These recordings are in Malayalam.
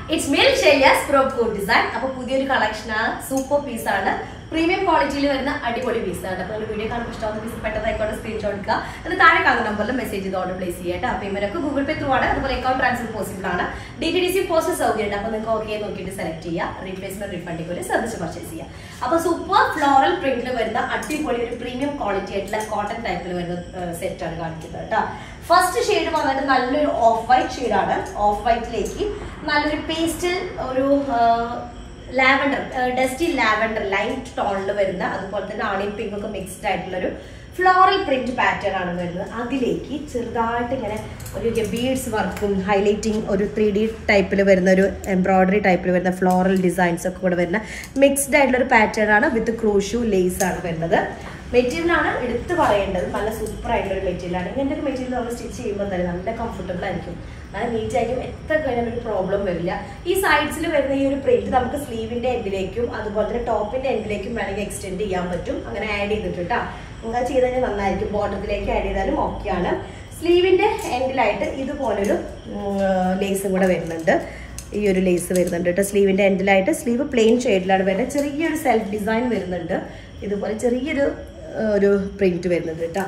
ഇറ്റ്സ് മിൽ ഷെയ്യാസ് പ്രോപ്പ് കോഡ് ഡിസൈൻ അപ്പൊ പുതിയൊരു കളക്ഷൻ ആണ് സൂപ്പർ പീസ് ആണ് പ്രീമിയം ക്വാളിറ്റിയിൽ വരുന്ന അടിപൊളി പീസ് ആണ് അപ്പോൾ വീഡിയോ കാണുമ്പോൾ ഇഷ്ടമാകുന്ന പീസ് പെട്ടെന്ന് ആയിക്കോട്ടെ സ്ക്രീൻഷോട്ട് എടുക്കുക അത് താഴെ കാണുന്ന നമ്പറിൽ മെസ്സേജ് ചെയ്ത് ഓർഡർ പ്ലേസ് ചെയ്യട്ടെ പേയ്മെന്റ് ഒക്കെ ഗൂഗിൾ പേ ത്രൂ ആണ് അതുപോലെ അക്കൗണ്ട് ട്രാൻസ്ഫർ പോസിബിൾ ആണ് D T D C post സൗകര്യം ഉണ്ട് അപ്പോൾ നിങ്ങൾക്ക് ഓക്കെ നോക്കിയിട്ട് സെലക്ട് ചെയ്യുക റീപ്ലേസ്മെന്റ് റീഫണ്ടിംഗ് ഒരു ശ്രദ്ധിച്ച് പർച്ചേസ് ചെയ്യുക അപ്പോൾ സൂപ്പർ ഫ്ലോറൽ പ്രിന്റിൽ വരുന്ന അടിപൊളി ഒരു പ്രീമിയം ക്വാളിറ്റി ആയിട്ടുള്ള കോട്ടൺ ടൈപ്പിൽ വരുന്ന സെറ്റ് ആണ് കാണിക്കുന്നത് കേട്ടോ ഫസ്റ്റ് ഷെയ്ഡ് വന്നിട്ട് നല്ലൊരു ഓഫ് വൈറ്റ് ഷെയ്ഡാണ് ഓഫ് വൈറ്റിലേക്ക് നല്ലൊരു പേസ്റ്റൽ ഒരു ലാവൻഡർ ഡസ്റ്റി ലാവൻഡർ ലൈറ്റ് ടോണിൽ വരുന്ന അതുപോലെ തന്നെ ആണിയൻ പിങ്ക് ഒക്കെ മിക്സ്ഡ് ആയിട്ടുള്ള ഒരു ഫ്ലോറൽ പ്രിന്റ് പാറ്റേൺ ആണ് വരുന്നത് അതിലേക്ക് ചെറുതായിട്ട് ഇങ്ങനെ ഒരു ബീഡ്സ് വർക്കും ഹൈലൈറ്റിംഗ് ഒരു ത്രീ ഡി ടൈപ്പിൽ വരുന്ന ഒരു എംബ്രോയിഡറി ടൈപ്പിൽ വരുന്ന ഫ്ലോറൽ ഡിസൈൻസ് ഒക്കെ കൂടെ വരുന്ന മിക്സ്ഡ് ആയിട്ടുള്ള ഒരു പാറ്റേൺ ആണ് വിത്ത് ക്രൂഷു ലേസ് ആണ് വരുന്നത് മെറ്റീരിയൽ ആണ് എടുത്തു പറയേണ്ടത് നല്ല സൂപ്പർ ആയിട്ടുള്ള ഒരു മെറ്റീരിയൽ ആണ് ഇങ്ങനത്തെ ഒരു മെറ്റീരിയൽ നമ്മൾ സ്റ്റിച്ച് ചെയ്യുമ്പോൾ തന്നെ നല്ല കംഫർട്ടബിൾ ആയിരിക്കും നല്ല നീറ്റ് ആയിരിക്കും എത്ര കഴിഞ്ഞാൽ ഒരു പ്രോബ്ലം വരില്ല ഈ സൈഡ്സിൽ വരുന്ന ഈ ഒരു പ്രിന്റ് നമുക്ക് സ്ലീവിന്റെ എൻഡിലേക്കും അതുപോലെ തന്നെ ടോപ്പിന്റെ എൻഡിലേക്കും വേണമെങ്കിൽ എക്സ്റ്റെൻഡ് ചെയ്യാൻ പറ്റും അങ്ങനെ ആഡ് ചെയ്തിട്ട് കേട്ടോ നിങ്ങൾ ചെയ്ത് കഴിഞ്ഞാൽ നന്നായിരിക്കും ബോട്ടത്തിലേക്ക് ആഡ് ചെയ്താലും ഓക്കെയാണ് സ്ലീവിന്റെ എൻഡിലായിട്ട് ഇതുപോലൊരു ലേസും കൂടെ വരുന്നുണ്ട് ഈ ഒരു ലേസ് വരുന്നുണ്ട് കേട്ടോ സ്ലീവിന്റെ എൻഡിലായിട്ട് സ്ലീവ് പ്ലെയിൻ ഷെയ്ഡിലാണ് വരുന്നത് ചെറിയൊരു സെൽഫ് ഡിസൈൻ വരുന്നുണ്ട് ഇതുപോലെ ചെറിയൊരു ആ, ഒരു പ്രിന്റ് വരുന്നുണ്ട് കേട്ടോ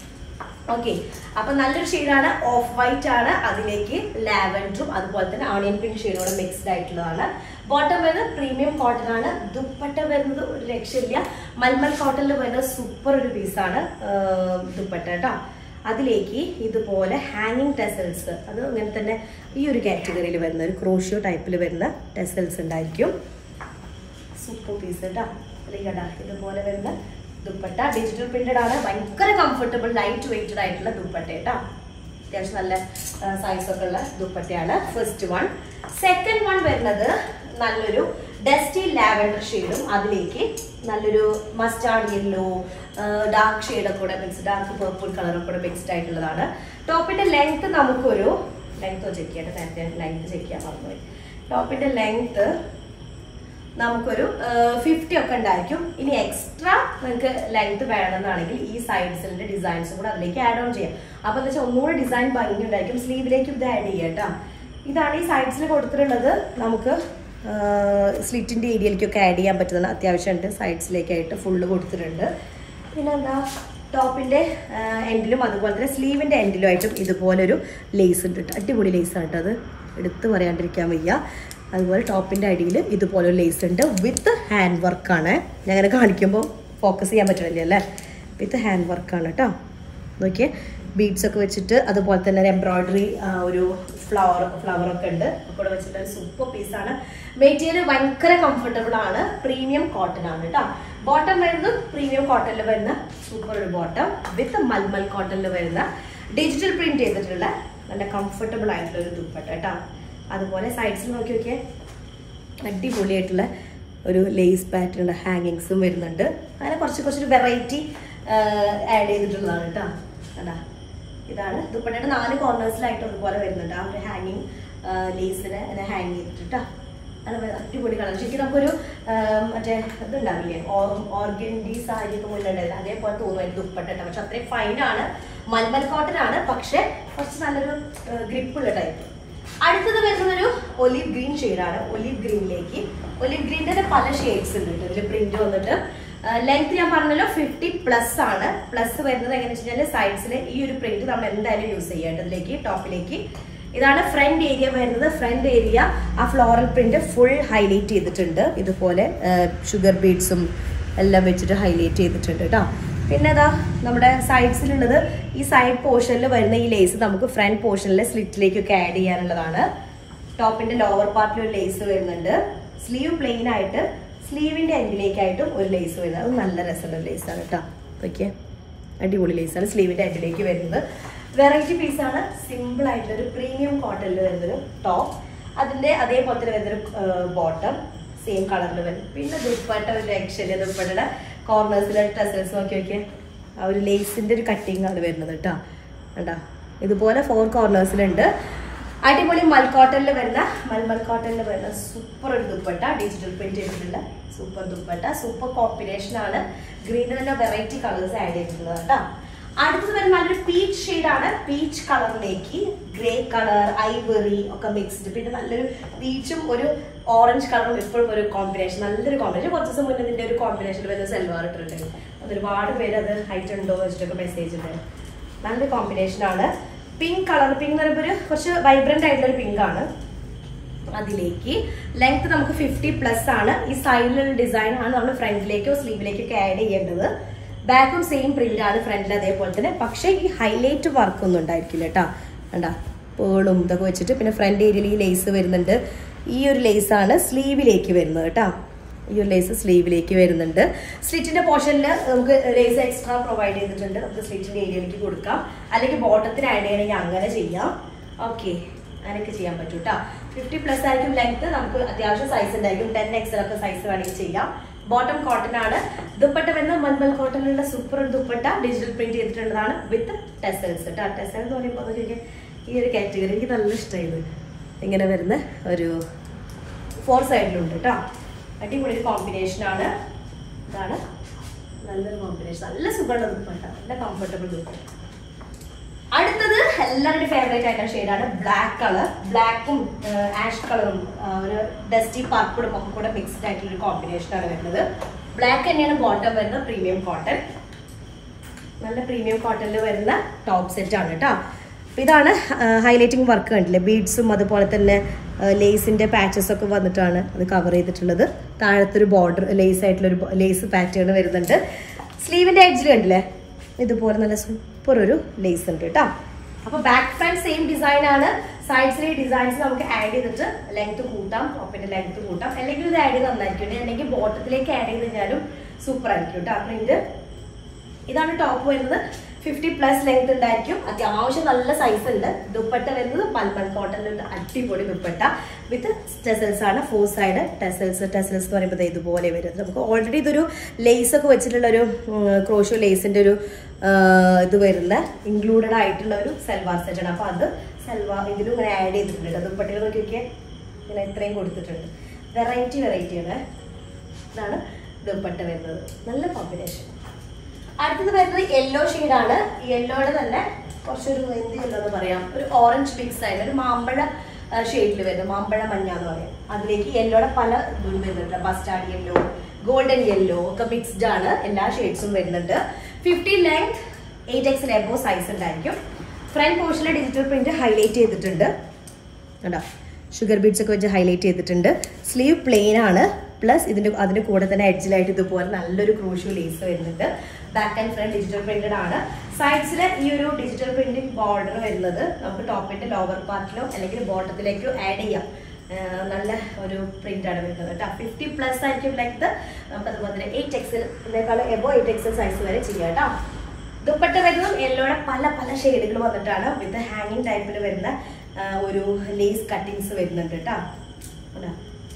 ഓക്കെ അപ്പൊ നല്ലൊരു ഷെയ്ഡാണ് ഓഫ് വൈറ്റ് ആണ് അതിലേക്ക് ലാവൻഡറും അതുപോലെ തന്നെ ആണിയൻ പിങ്ക് ഷെയ്ഡോടെ മിക്സ്ഡ് ആയിട്ടുള്ളതാണ് ബോട്ടം വരുന്നത് പ്രീമിയം കോട്ടൺ ആണ് ദുപ്പട്ട വരുന്നത് ഒരു രക്ഷയില്ല മൽമൽ കോട്ടണിൽ വരുന്നത് സൂപ്പർ ഒരു പീസാണ് ദുപ്പട്ട കേട്ടോ അതിലേക്ക് ഇതുപോലെ ഹാങ്ങിങ് ടെസൽസ് അത് അങ്ങനെ തന്നെ ഈ ഒരു കാറ്റഗറിയിൽ വരുന്ന ഒരു ക്രോഷ്യോ ടൈപ്പിൽ വരുന്ന ടെസൽസ് ഉണ്ടായിരിക്കും സൂപ്പർ പീസ് കേട്ടോ അല്ലെങ്കിൽ കേട്ടാ ഇതുപോലെ വരുന്ന ദുപ്പട്ട ഡിജിറ്റൽ പ്രിന്റഡ് ആണ് ഭയങ്കര കംഫർട്ടബിൾ ലൈറ്റ് വെയിറ്റഡ് ആയിട്ടുള്ള ദുപ്പട്ട കേട്ടോ അത്യാവശ്യം നല്ല സൈസ് ഒക്കെ ഉള്ള ദുപ്പട്ടയാണ് ഫസ്റ്റ് വൺ സെക്കൻഡ് വൺ വരുന്നത് നല്ലൊരു ഡസ്റ്റി ലാവൻഡർ ഷെയ്ഡും അതിലേക്ക് നല്ലൊരു മസ്റ്റാർഡ് യെല്ലോ ഡാർക്ക് ഷെയ്ഡൊക്കെ കൂടെ മിക്സ് ഡാർക്ക് പേർപ്പിൾ കളറൊക്കെ കൂടെ മിക്സ്ഡ് ആയിട്ടുള്ളതാണ് ടോപ്പിന്റെ ലെങ്ത് നമുക്കൊരു ലെങ്ത് ചെക്ക് ചെയ്യട്ടെ നേരത്തെ ലെങ്ത് ചെക്ക് ചെയ്യാൻ മറന്നുപോയി ടോപ്പിന്റെ ലെങ്ത് നമുക്കൊരു ഫിഫ്റ്റി ഒക്കെ ഉണ്ടായിരിക്കും ഇനി എക്സ്ട്രാ നിങ്ങൾക്ക് ലെങ്ത് വേണമെന്നാണെങ്കിൽ ഈ സൈഡ്സിന്റെ ഡിസൈൻസും കൂടെ അതിലേക്ക് ആഡ് ഓൺ ചെയ്യാം അപ്പൊ എന്താ വെച്ചാൽ ഒന്നുകൂടെ ഡിസൈൻ ഭംഗി ഉണ്ടായിരിക്കും സ്ലീവിലേക്കും ഇത് ആഡ് ചെയ്യാം കേട്ടോ ഇതാണ് ഈ സൈഡ്സിൽ കൊടുത്തിട്ടുള്ളത് നമുക്ക് സ്ലിറ്റിന്റെ ഏരിയയിലേക്കൊക്കെ ആഡ് ചെയ്യാൻ പറ്റുന്ന അത്യാവശ്യമുണ്ട് സൈഡ്സിലേക്കായിട്ട് ഫുള്ള് കൊടുത്തിട്ടുണ്ട് പിന്നെ എന്താ ടോപ്പിന്റെ എൻഡിലും അതുപോലെ തന്നെ സ്ലീവിന്റെ എൻഡിലും ആയിട്ടും ഇതുപോലൊരു ലേസ് ഉണ്ട് കേട്ടോ അടിപൊളി ലേസ് ആണ് കേട്ടോ അത് എടുത്ത് പറയാണ്ടിരിക്കാൻ വയ്യ അതുപോലെ ടോപ്പിന്റെ അടിയിൽ ഇതുപോലെ ലേസ് ഉണ്ട് വിത്ത് ഹാൻഡ് വർക്കാണ് ഞാൻ അങ്ങനെ കാണിക്കുമ്പോൾ ഫോക്കസ് ചെയ്യാൻ പറ്റണില്ല അല്ലേ വിത്ത് ഹാൻഡ് വർക്കാണ് കേട്ടോ നോക്കിയേ ബീഡ്സ് ഒക്കെ വെച്ചിട്ട് അതുപോലെ തന്നെ ഒരു എംബ്രോയിഡറി ഒരു ഫ്ലവർ ഫ്ലവർ ഒക്കെ ഉണ്ട് കൂടെ വെച്ചിട്ട് ഒരു സൂപ്പർ പീസാണ് മെറ്റീരിയൽ ഭയങ്കര കംഫർട്ടബിൾ ആണ് പ്രീമിയം കോട്ടൺ ആണ് കേട്ടോ ബോട്ടം വരുന്നത് പ്രീമിയം കോട്ടണിൽ വരുന്ന സൂപ്പർ ഒരു ബോട്ടം വിത്ത് മൽമൽ കോട്ടണിൽ വരുന്ന ഡിജിറ്റൽ പ്രിന്റ് ചെയ്തിട്ടുള്ള നല്ല കംഫർട്ടബിൾ ആയിട്ടുള്ള ഒരു ദുപ്പട്ട കേട്ടോ അതുപോലെ സൈഡ്സിൽ നോക്കി നോക്കിയേ അടിപൊളിയായിട്ടുള്ള ഒരു ലേസ് പാറ്റേൺ ഹാങ്ങിങ്സും വരുന്നുണ്ട് അങ്ങനെ കുറച്ച് കുറച്ചൊരു വെറൈറ്റി ആഡ് ചെയ്തിട്ടുള്ളതാണ് കേട്ടോ കണ്ടാ ഇതാണ് ദുപ്പട്ടയുടെ നാല് കോർണേഴ്സിലായിട്ട് ഒരുപോലെ വരുന്നുണ്ട് ആ ഒരു ഹാങ്ങിങ് ലേസിനെ അങ്ങനെ ഹാങ് ചെയ്തിട്ട് കേട്ടോ നല്ല വെ- അടിപൊളി കളർ ശരിക്കും നമുക്കൊരു ആ, മറ്റേ ഇതുണ്ടാവില്ലേ ഓർഗൻഡി സാരി ഒക്കെ മുന്നിലുണ്ടായിരുന്നു അതേപോലെ തോന്നും എനിക്ക് ദുപ്പട്ട കേട്ടോ പക്ഷെ അത്രയും ഫൈനാണ് മൽമൽ കോട്ടൺ ആണ് പക്ഷെ കുറച്ച് നല്ലൊരു ഗ്രിപ്പുള്ള ടൈപ്പ് അടുത്തത് വരുന്നത് ഒരു ഒലിവ് ഗ്രീൻ ആണ് ഒലിവ് ഗ്രീനിലേക്ക് ഒലിവ് ഗ്രീനിന്റെ പല ഷെയ്ഡ്സ് ഉണ്ട് കേട്ടോ ഇതിൽ പ്രിന്റ് വന്നിട്ട് ലെങ്ത് ഞാൻ പറഞ്ഞല്ലോ ഫിഫ്റ്റി പ്ലസ് ആണ് പ്ലസ് വരുന്നത് എങ്ങനെയാണെന്ന് വെച്ച് കഴിഞ്ഞാൽ സൈഡ്സിൽ ഈ ഒരു പ്രിന്റ് നമ്മൾ എന്തായാലും യൂസ് ചെയ്യേണ്ടതിലേക്ക് ടോപ്പിലേക്ക് ഇതാണ് ഫ്രണ്ട് ഏരിയ വരുന്നത് ഫ്രണ്ട് ഏരിയ ആ ഫ്ലോറൽ പ്രിന്റ് ഫുൾ ഹൈലൈറ്റ് ചെയ്തിട്ടുണ്ട് ഇതുപോലെ ഷുഗർ ബീഡ്സും എല്ലാം വെച്ചിട്ട് ഹൈലൈറ്റ് ചെയ്തിട്ടുണ്ട് കേട്ടോ പിന്നെ അതാ നമ്മുടെ സൈഡ്സിലുള്ളത് ഈ സൈഡ് പോർഷനിൽ വരുന്ന ഈ ലേസ് നമുക്ക് ഫ്രണ്ട് പോർഷനിലെ സ്ലിറ്റിലേക്കൊക്കെ ആഡ് ചെയ്യാനുള്ളതാണ് ടോപ്പിന്റെ ലോവർ പാർട്ടിൽ ഒരു ലേസ് വരുന്നുണ്ട് സ്ലീവ് പ്ലെയിൻ ആയിട്ട് സ്ലീവിന്റെ എൻഡിലേക്കായിട്ടും ഒരു ലേസ് വരുന്നത് അത് നല്ല രസമുള്ള ലേസാണ് കേട്ടോ ഓക്കെ അടിപൊളി ലേസാണ് സ്ലീവിന്റെ എൻഡിലേക്ക് വരുന്നത് വെറൈറ്റി പീസാണ് സിമ്പിൾ ആയിട്ടുള്ള ഒരു പ്രീമിയം കോട്ടണിൽ വരുന്നൊരു ടോപ്പ് അതിന്റെ അതേപോലെ തന്നെ വരുന്നൊരു ബോട്ടം സെയിം കളറിൽ വരും പിന്നെ ദുപ്പട്ട ഒരു രക്ഷയില്ല ദുപ്പട്ടയുടെ കോർണേഴ്സിലെ ടെസൽസ് നോക്കി നോക്കിയേ ആ ഒരു ലേസിന്റെ ഒരു കട്ടിങ് ആണ് വരുന്നത് കേട്ടോ കണ്ടാ ഇതുപോലെ ഫോർ കോർണേഴ്സിലുണ്ട് അടിപൊളി മൽക്കോട്ടനിൽ വരുന്ന മൽമൽ കോട്ടനിൽ വരുന്ന സൂപ്പർ ഒരു ദുപ്പട്ട ഡിജിറ്റൽ പ്രിന്റ് ചെയ്തിട്ടുള്ള സൂപ്പർ ദുപ്പട്ട സൂപ്പർ കോമ്പിനേഷൻ ആണ് ഗ്രീനിൽ തന്നെ വെറൈറ്റി കളേഴ്സ് ആഡ് ചെയ്തിട്ടുള്ളത് കേട്ടോ അടുത്തത് വരുന്ന നല്ലൊരു പീച്ച് ഷെയ്ഡാണ് പീച്ച് കളറിലേക്ക് ഗ്രേ കളർ ഐവറി ഒക്കെ മിക്സ്ഡ് പിന്നെ നല്ലൊരു പീച്ചും ഒരു ഓറഞ്ച് കളറും എപ്പോഴും ഒരു കോമ്പിനേഷൻ നല്ലൊരു കോമ്പിനേഷൻ കുറച്ച് ദിവസം മുന്നേ ഇതിന്റെ ഒരു കോമ്പിനേഷൻ വരുന്ന സെൽവാർ ഇട്ടിട്ടുണ്ട് അത് ഒരുപാട് പേര് അത് ഹൈറ്റ് ഉണ്ടോ എന്ന് വെച്ചിട്ടൊക്കെ മെസ്സേജ് ഉണ്ട് നല്ലൊരു കോമ്പിനേഷൻ ആണ് പിങ്ക് കളർ പിങ്ക് എന്ന് പറയുമ്പോൾ ഒരു കുറച്ച് വൈബ്രന്റ് ആയിട്ടുള്ള ഒരു പിങ്ക് ആണ് അതിലേക്ക് ലെങ്ത് നമുക്ക് ഫിഫ്റ്റി പ്ലസ് ആണ് ഈ സൈഡിലുള്ള ഡിസൈൻ ആണ് നമ്മൾ ഫ്രണ്ടിലേക്കോ സ്ലീവിലേക്കൊക്കെ ആഡ് ചെയ്യേണ്ടത് ബാക്കും സെയിം പ്രിന്റ് ആണ് ഫ്രണ്ടിൽ അതേപോലെ തന്നെ പക്ഷേ ഈ ഹൈലൈറ്റ് വർക്ക് ഒന്നും ഉണ്ടായിരിക്കില്ല കേട്ടോ കണ്ടാ പേളും ഇതൊക്കെ വെച്ചിട്ട് പിന്നെ ഫ്രണ്ട് ഏരിയയിൽ ഈ ലേസ് വരുന്നുണ്ട് ഈ ഒരു ലേസ് ആണ് സ്ലീവിലേക്ക് വരുന്നത് കേട്ടോ ഈ ഒരു ലേസ് സ്ലീവിലേക്ക് വരുന്നുണ്ട് സ്ലിറ്റിന്റെ പോർഷനിൽ നമുക്ക് ലേസ് എക്സ്ട്രാ പ്രൊവൈഡ് ചെയ്തിട്ടുണ്ട് നമുക്ക് സ്ലിറ്റിന്റെ ഏരിയയിലേക്ക് കൊടുക്കാം അല്ലെങ്കിൽ ബോട്ടത്തിന് ആഡ് ചെയ്യണമെങ്കിൽ അങ്ങനെ ചെയ്യാം ഓക്കെ അങ്ങനെയൊക്കെ ചെയ്യാൻ പറ്റും കേട്ടോ ഫിഫ്റ്റി പ്ലസ് ആയിരിക്കും ലെങ്ത് നമുക്ക് അത്യാവശ്യം സൈസ് ഉണ്ടായിരിക്കും ടെൻ എക്സൽ ഒക്കെ സൈസ് വേണമെങ്കിൽ ചെയ്യാം ബോട്ടം കോട്ടൺ ആണ് ദുപ്പട്ട വരുന്ന മൽമൽ കോട്ടണിലുള്ള സൂപ്പർ ദുപ്പട്ട ഡിജിറ്റൽ പ്രിന്റ് ചെയ്തിട്ടുള്ളതാണ് വിത്ത് ടെസൽസ് കേട്ടോ ടെസൽ എന്ന് പറയുമ്പോൾ അതൊക്കെ ഈ ഒരു കാറ്റഗറി എനിക്ക് നല്ല ഇഷ്ടമായത് ഇങ്ങനെ വരുന്ന ഒരു ഫോർ സൈഡിലുണ്ട് കേട്ടോ അടിപൊളി ഒരു കോമ്പിനേഷൻ ആണ് ഇതാണ് നല്ലൊരു കോമ്പിനേഷൻ നല്ല സുഖമുള്ള ദുപ്പട്ട നല്ല കംഫർട്ടബിൾ ദുപ്പട്ട അടുത്തത് എല്ലാവരുടെയും ഫേവറേറ്റ് ആയിട്ടുള്ള ഷെയ്ഡാണ് ബ്ലാക്ക് കളർ ബ്ലാക്കും ആഷ് കളറും ഒരു ഡസ്റ്റി പർപ്പിളും ഒക്കെ കൂടെ മിക്സ്ഡ് ആയിട്ടുള്ള ഒരു കോമ്പിനേഷൻ ആണ് വരുന്നത് ബ്ലാക്ക് തന്നെയാണ് ബോട്ടം വരുന്നത് പ്രീമിയം കോട്ടൺ നല്ല പ്രീമിയം കോട്ടണിൽ വരുന്ന ടോപ്പ് സെറ്റ് ആണ് കേട്ടോ അപ്പൊ ഇതാണ് ഹൈലൈറ്റിംഗ് വർക്ക് കണ്ടില്ലേ ബീഡ്സും അതുപോലെ തന്നെ ലേസിന്റെ പാച്ചസ് ഒക്കെ വന്നിട്ടാണ് അത് കവർ ചെയ്തിട്ടുള്ളത് താഴത്തെ ഒരു ബോർഡർ ലേസ് ആയിട്ടുള്ള ഒരു ലേസ് പാറ്റേൺ വരുന്നുണ്ട് സ്ലീവിന്റെ എഡ്ജിൽ കണ്ടില്ലേ ഇതുപോലെ നല്ല സൂപ്പർ ഒരു ലേസ് ഉണ്ട് കേട്ടോ അപ്പൊ ബാക്ക് ഫ്രണ്ട് സെയിം ഡിസൈൻ ആണ് സൈഡ്സിലെ ഡിസൈൻസ് നമുക്ക് ആഡ് ചെയ്തിട്ട് ലെങ്ത് കൂട്ടാം ടോപ്പിന്റെ ലെങ്ത് കൂട്ടാം അല്ലെങ്കിൽ ഇത് ആഡ് ചെയ്ത് നന്നായിരിക്കും അല്ലെങ്കിൽ ബോട്ടത്തിലേക്ക് ആഡ് ചെയ്ത് കഴിഞ്ഞാലും സൂപ്പർ ആയിരിക്കും കേട്ടോ പ്രിന്റ് ഇതാണ് ടോപ്പ് വരുന്നത് ഫിഫ്റ്റി പ്ലസ് ലെങ്ത് ഉണ്ടായിരിക്കും അത്യാവശ്യം നല്ല സൈസ് ഉണ്ട് ദുപ്പട്ട വരുന്നത് മൽമൽ കോട്ടണിലുള്ള അടിപൊളി ദുപ്പട്ട വിത്ത് ടെസൽസ് ആണ് ഫോർ സൈഡ് ടെസൽസ് ടെസൽസ് എന്ന് പറയുമ്പോൾ ദേ ഇതുപോലെ വരുന്നത് നമുക്ക് ഓൾറെഡി ഇതൊരു ലേസ് ഒക്കെ വെച്ചിട്ടുള്ള ഒരു ക്രോഷോ ലേസിന്റെ ഒരു ആ, ഇത് വരുന്ന ഇൻക്ലൂഡഡ് ആയിട്ടുള്ള ഒരു സൽവാർ സെറ്റ് ആണ് അപ്പൊ അത് സൽവാർ ഇതിലും ഇങ്ങനെ ആഡ് ചെയ്തിട്ടുണ്ട് കേട്ടോ. ദുപ്പട്ടയിൽ നോക്കിയൊക്കെ ഇങ്ങനെ ഇത്രയും കൊടുത്തിട്ടുണ്ട് വെറൈറ്റി വെറൈറ്റി ആണ് ഇതാണ് ദുപ്പട്ട വരുന്നത് നല്ല കോമ്പിനേഷൻ അടുത്തത് വരുന്നത് യെല്ലോ ആണ് യെല്ലോയുടെ തന്നെ കുറച്ചൊരു എന്ത് യെല്ലോ എന്ന് പറയാം ഒരു ഓറഞ്ച് മിക്സ് ആയിട്ട് ഒരു മാമ്പഴ ഷെയ്ഡിൽ വരുന്നത് മാമ്പഴ മഞ്ഞ എന്ന് പറയാം അതിലേക്ക് യെല്ലോയുടെ പല ഇതും വരുന്നുണ്ട് മസ്റ്റാർഡ് യെല്ലോ ഗോൾഡൻ യെല്ലോ ഒക്കെ മിക്സ്ഡ് ആണ് എല്ലാ ഷെയ്ഡ്സും വരുന്നുണ്ട് fifty length eight X above size ഉണ്ടായിരിക്കും ഫ്രണ്ട് പോർഷനിലെ ഡിജിറ്റൽ പ്രിന്റ് ഹൈലൈറ്റ് ചെയ്തിട്ടുണ്ട് കണ്ടോ ഷുഗർ ബീഡ്സ് ഒക്കെ വെച്ച് ഹൈലൈറ്റ് ചെയ്തിട്ടുണ്ട് സ്ലീവ് പ്ലെയിൻ ആണ് പ്ലസ് ഇതിന്റെ അതിന്റെ കൂടെ തന്നെ എഡ്ജിലായിട്ട് ഇതുപോലെ നല്ലൊരു ക്രൂഷ്യൽ ലേസ് വരുന്നുണ്ട് back and front digital printed ആണ് സൈഡ്സിൽ ഈ ഒരു ഡിജിറ്റൽ പ്രിന്റിംഗ് ബോർഡർ വരുന്നത് നമുക്ക് ടോപ്പിന്റെ ലോവർ പാർട്ടിലോ അല്ലെങ്കിൽ ബോട്ടത്തിലേക്കോ ആഡ് ചെയ്യാം ആഹ് നല്ല ഒരു പ്രിന്റ് ആണ് വരുന്നത് കേട്ടോ ഫിഫ്റ്റി പ്ലസ് ആയിരിക്കും ലെങ്ത് നമുക്ക് അതുപോലെ തന്നെ eight XL above eight XL size വരെ ചെയ്യാം കേട്ടോ ദുപ്പട്ട വരുന്നതും യെല്ലോയുടെ പല പല ഷെയ്ഡുകൾ വന്നിട്ടാണ് വിത്ത് ഹാങ്ങിങ് ടൈപ്പിൽ വരുന്ന ആ, ഒരു ലേസ് കട്ടിങ്സ് വരുന്നുണ്ട് കേട്ടോ കണ്ടോ?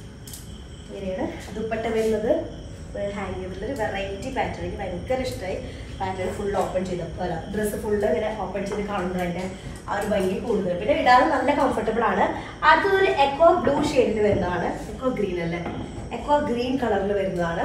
ഇങ്ങനെയാണ് ദുപ്പട്ട വരുന്നത് ഹാങ് ചെയ്തിട്ടുള്ള ഒരു വെറൈറ്റി പാറ്റേൺ എനിക്ക് ഭയങ്കര ഇഷ്ടമായി പാറ്റേൺ ഫുൾ ഓപ്പൺ ചെയ്തപ്പോൾ അല്ല ഡ്രസ്സ് ഫുള്ള് ഇങ്ങനെ ഓപ്പൺ ചെയ്ത് കാണുമ്പോൾ അതിൻ്റെ ആ ഒരു ഭംഗി കൂടുതൽ പിന്നെ ഇടാൻ നല്ല കംഫർട്ടബിൾ ആണ് അടുത്തൊരു എക്കോ ബ്ലൂ ഷെയ്ഡിൽ വരുന്നതാണ് എക്കോ ഗ്രീൻ അല്ലേ എക്കോ ഗ്രീൻ കളറിൽ വരുന്നതാണ്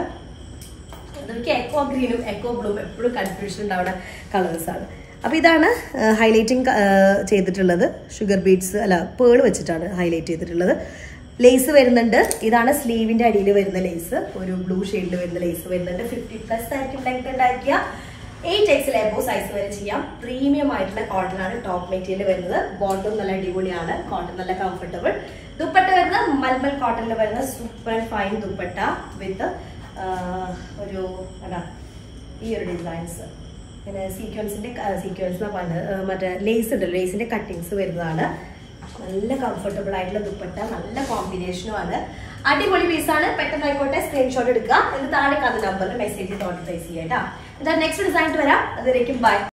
അതൊക്കെ എക്കോ ഗ്രീനും എക്കോ ബ്ലൂവും എപ്പോഴും കൺഫ്യൂഷൻ ഉണ്ടാവുന്ന കളേഴ്സ് ആണ് അപ്പോൾ ഇതാണ് ഹൈലൈറ്റിംഗ് ചെയ്തിട്ടുള്ളത് ഷുഗർ ബീഡ്സ് അല്ല പേൾ വെച്ചിട്ടാണ് ഹൈലൈറ്റ് ചെയ്തിട്ടുള്ളത് ലേസ് വരുന്നുണ്ട് ഇതാണ് സ്ലീവിന്റെ അടിയിൽ വരുന്ന ലേസ് ഒരു ബ്ലൂ ഷെയ്ഡിൽ വരുന്ന ലേസ് വരുന്നുണ്ട് ഫിഫ്റ്റി പ്ലസ് ആയിരിക്കും ലെങ്ത് ഉണ്ടാക്കിയ എയ്റ്റ് എക്സ് എബോ സൈസ് വരെ ചെയ്യാം പ്രീമിയം ആയിട്ടുള്ള കോട്ടൺ ആണ് ടോപ്പ് മെറ്റീരിയൽ വരുന്നത് ബോട്ടം നല്ല അടിപൊളിയാണ് കോട്ടൺ നല്ല കംഫർട്ടബിൾ ദുപ്പട്ട വരുന്നത് മൽമൽ കോട്ടണിൽ വരുന്ന super and fine dupatta with ഒരു എന്താ ഈ ഒരു ഡിസൈൻസ് പിന്നെ സീക്വൻസിന്റെ സീക്വൻസ് മറ്റേ ലേസ് ഉണ്ട് ലേസിന്റെ കട്ടിങ്സ് വരുന്നതാണ് നല്ല കംഫർട്ടബിൾ ആയിട്ടുള്ള ദുപ്പട്ട നല്ല കോമ്പിനേഷനും ആണ് അടിപൊളി പീസാണ് പെട്ടെന്ന് ആയിക്കോട്ടെ സ്ക്രീൻഷോട്ട് എടുക്കുക എന്നിട്ട് താഴെ കാണുന്ന നമ്പറിൽ മെസ്സേജ് ചെയ്ത് ഓർഡർ പ്ലേസ് ചെയ്യാം കേട്ടോ എന്താ നെക്സ്റ്റ് ഡിസൈൻ വരാം അതുവരേക്കും ബൈ